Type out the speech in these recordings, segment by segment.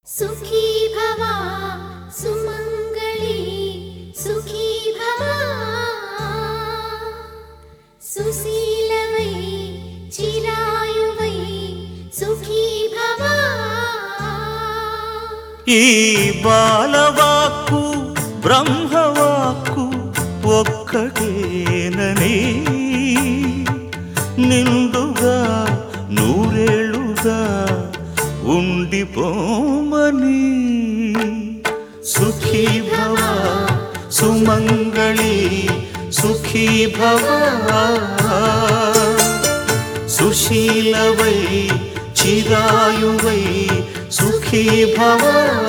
సుఖీ భవ సుమంగళి సుఖీ భవ సుశీలవై చిరాయువై సుఖీ భవ ఈ బాలవాక్కు బ్రహ్మవాక్కు ఒక్కటేనని నిండుగా నూరేళ్ళుగా ఉండిపోమని సుఖీ భవ సుమంగళి సుఖీ భవ సుశీలవై చిరాయువై సుఖీ భవ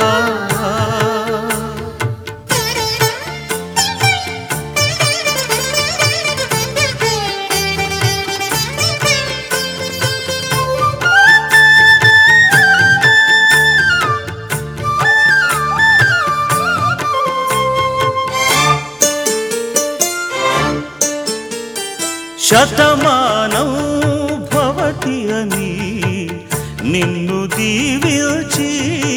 శతమానం భవతి అని నిన్ను దీవిల్చి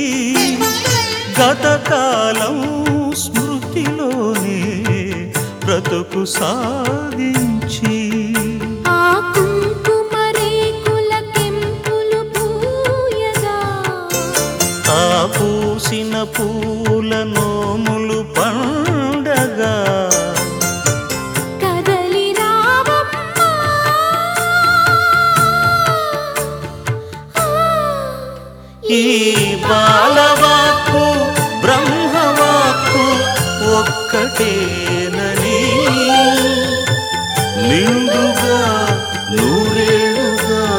గతకాలం స్మృతిలోనే బ్రతుకు సాగించి ఆ కుంకుమ రేకుల కెంపులు పూయగా ఆ పూసిన పూల నోములు పండగా కదలి రావమ్మా ఈ బాలవాక్కు బ్రహ్మవాక్కు ఒక్కటేనని నిండుగా నూరేళ్ళుగా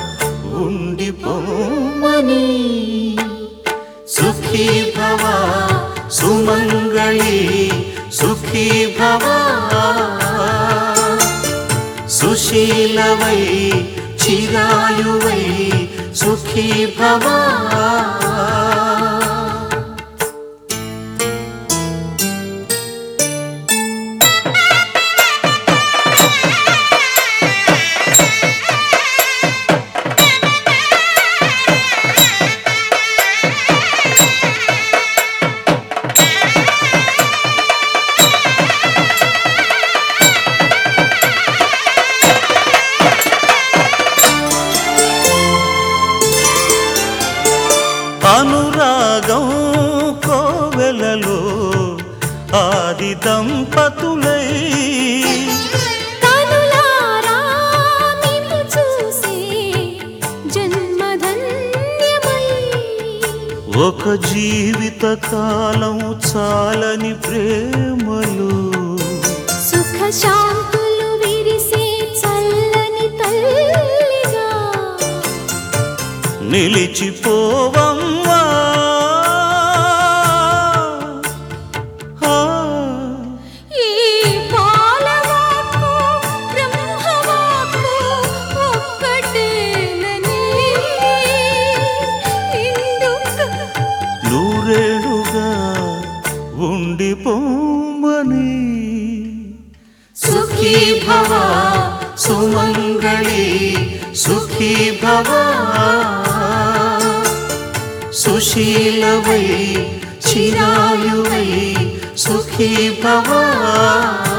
ఉండిపోమని సుఖీ భవ సుమంగళి సుఖీ భవ సుశీలవై చిరాయువై సుఖీ భవ అనురాగం కోవెలలో ఆది దంపతులై కనులారా నిన్ను చూసే జన్మధన్యమై ఒక జీవిత కాలం చాలని ప్రేమలు సుఖ శాంతులు విరిసే చల్లని తల్లిగా నిలిచిపోవమ్మా ఆ, ఈ బాలవాక్కు బ్రహ్మవాక్కు ఒక్కటేనని నిండుగా నూరేళ్ళుగా ఉండిపోమని సుఖీ భవ సుమంగళి సుఖీ భవ సుశీలవై చిరాయువై సుఖీ భవ